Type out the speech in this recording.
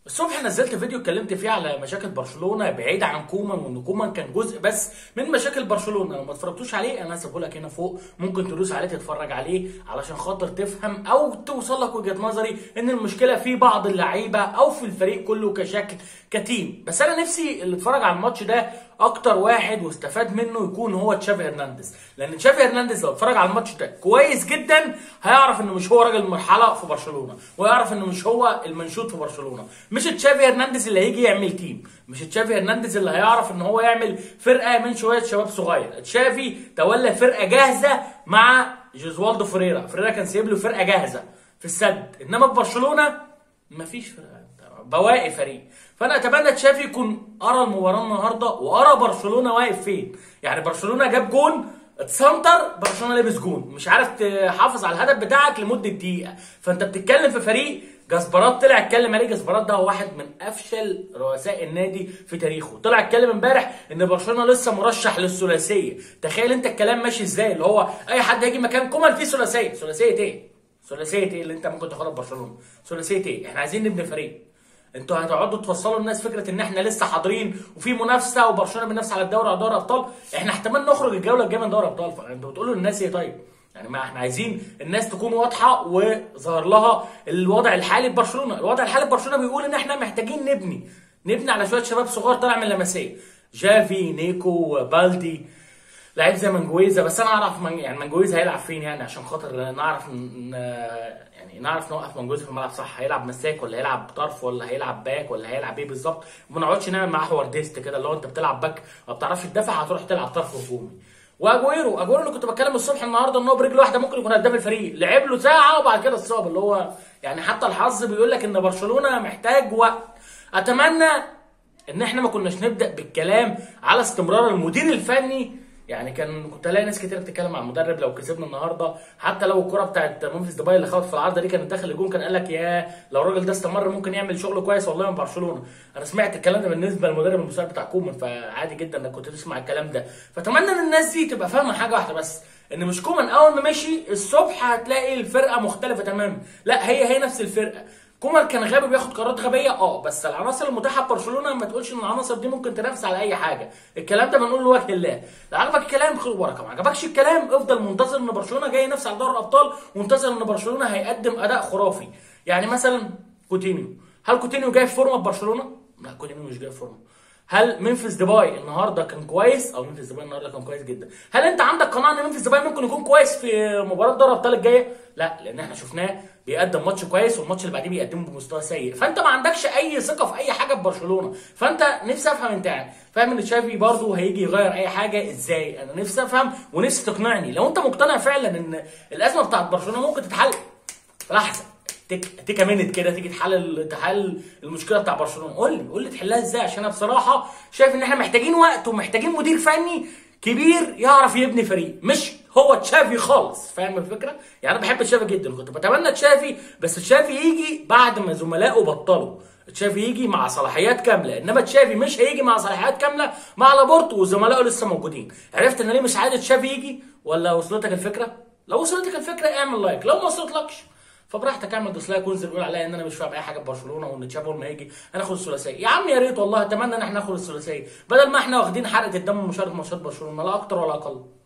الصبح نزلت فيديو اتكلمت فيه على مشاكل برشلونه بعيد عن كومان وان كومان كان جزء بس من مشاكل برشلونه لو ما اتفرجتوش عليه انا هسيبه لك هنا فوق ممكن تدوس عليه تتفرج عليه علشان خاطر تفهم او توصل لك وجهه نظري ان المشكله في بعض اللعيبه او في الفريق كله كشكل كتيم بس انا نفسي اللي اتفرج على الماتش ده اكتر واحد واستفاد منه يكون هو تشافي هرنانديز لان تشافي هرنانديز لو اتفرج على الماتش ده كويس جدا هيعرف انه مش هو راجل المرحله في برشلونه ويعرف انه مش هو المنشود في برشلونه مش تشافي هرنانديز اللي هيجي يعمل تيم مش تشافي هرنانديز اللي هيعرف ان هو يعمل فرقه من شويه شباب صغير تشافي تولى فرقه جاهزه مع جوزوالدو فريرا فريرا كان سايب له فرقه جاهزه في السد انما في برشلونه مفيش فرقه بواقي فريق فانا اتمنى تشافي يكون ارى المباراه النهارده وارى برشلونه واقف فين يعني برشلونه جاب جون اتسنتر برشلونه لابس جون مش عارف تحافظ على الهدف بتاعك لمده دقيقه فانت بتتكلم في فريق جاسبرات طلع اتكلم عليه جاسبرات ده هو واحد من افشل رؤساء النادي في تاريخه طلع اتكلم امبارح ان برشلونه لسه مرشح للثلاثيه تخيل انت الكلام ماشي ازاي اللي هو اي حد هيجي مكان كومان فيه ثلاثيه ثلاثيه ايه ثلاثيه ايه اللي انت ممكن تاخدها في برشلونه ثلاثيه ايه احنا عايزين نبني فريق انتوا هتقعدوا توصلوا الناس فكره ان احنا لسه حاضرين وفي منافسه وبرشلونه بينافس على الدوري على دوري ابطال احنا احتمال نخرج الجوله الجايه من دوري ابطال فانتوا بتقولوا للناس ايه طيب يعني ما احنا عايزين الناس تكون واضحه وظهر لها الوضع الحالي ببرشلونه الوضع الحالي ببرشلونه بيقول ان احنا محتاجين نبني نبني على شويه شباب صغار طالع من لمسيه جافي نيكو بالدي لعيب زي منجويزا بس انا اعرف من يعني منجويزا هيلعب فين يعني عشان خاطر نعرف ن... يعني نعرف نوقف منجويزا في الملعب صح هيلعب مساك ولا هيلعب طرف ولا هيلعب باك ولا هيلعب ايه بالظبط وما نقعدش نعمل معاه حوارديست كده اللي هو انت بتلعب باك ما بتعرفش تدافع هتروح تلعب طرف هجومي واجويرو اجويرو اللي كنت بتكلم الصبح النهارده ان هو برجل واحده ممكن يكون هداف الفريق لعب له ساعه وبعد كده اتصاب اللي هو يعني حتى الحظ بيقول لك ان برشلونه محتاج وقت اتمنى ان احنا ما كناش نبدا بالكلام على استمرار المدير الفني يعني كان كنت الاقي ناس كتير بتتكلم عن المدرب لو كسبنا النهارده حتى لو الكره بتاعت منفس دبي اللي خبط في العارضه دي كانت داخل الجون كان قال لك يا لو الراجل ده استمر ممكن يعمل شغل كويس والله من برشلونه انا سمعت الكلام ده بالنسبه للمدرب المساعد بتاع كومان فعادي جدا انك كنت تسمع الكلام ده فاتمنى ان الناس دي تبقى فاهمه حاجه واحده بس ان مش كومان اول ما مشي الصبح هتلاقي الفرقه مختلفه تماما لا هي هي نفس الفرقه كومان كان غبي بياخد قرارات غبيه اه بس العناصر المتاحه في برشلونه ما تقولش ان العناصر دي ممكن تنافس على اي حاجه الكلام ده بنقول لوجه الله لو عجبك الكلام خد بركه ما عجبكش الكلام افضل منتظر ان برشلونه جاي ينافس على دوري الابطال وانتظر ان برشلونه هيقدم اداء خرافي يعني مثلا كوتينيو هل كوتينيو جاي في فورمه ببرشلونه لا كوتينيو مش جاي في فورمه هل منفس ديباي النهارده كان كويس او منفس ديباي النهارده كان كويس جدا هل انت عندك قناعه ان منفس ديباي ممكن يكون كويس في مباراه دوري الابطال الجايه لا لان احنا شفناه بيقدم ماتش كويس والماتش اللي بعديه بيقدمه بمستوى سيء فانت ما عندكش اي ثقه في اي حاجه في برشلونه فانت نفسي افهم انت يعني فاهم ان تشافي برضه هيجي يغير اي حاجه ازاي انا نفسي افهم ونفسي تقنعني لو انت مقتنع فعلا ان الازمه بتاعت برشلونه ممكن تتحل في لحظه تك تيكا منت كده تيجي تحل تحل المشكله بتاع برشلونه قول لي قول لي تحلها ازاي عشان انا بصراحه شايف ان احنا محتاجين وقت ومحتاجين مدير فني كبير يعرف يبني فريق مش هو تشافي خالص فاهم الفكره يعني انا بحب تشافي جدا كنت بتمنى تشافي بس تشافي يجي بعد ما زملائه بطلوا تشافي يجي مع صلاحيات كامله انما تشافي مش هيجي مع صلاحيات كامله مع لابورتو وزملائه لسه موجودين عرفت ان ليه مش عايز تشافي يجي ولا وصلتك الفكره لو وصلتك الفكره اعمل لايك لو ما وصلتلكش فبراحتك اعمل ديسلايك وانزل قول عليا ان انا مش فاهم اي حاجه في برشلونه وان تشافي ما يجي هناخد الثلاثيه يا عم يا ريت والله اتمنى ان احنا ناخد الثلاثيه بدل ما احنا واخدين حرقه الدم من مشاركه ماتشات برشلونه لا اكتر ولا اقل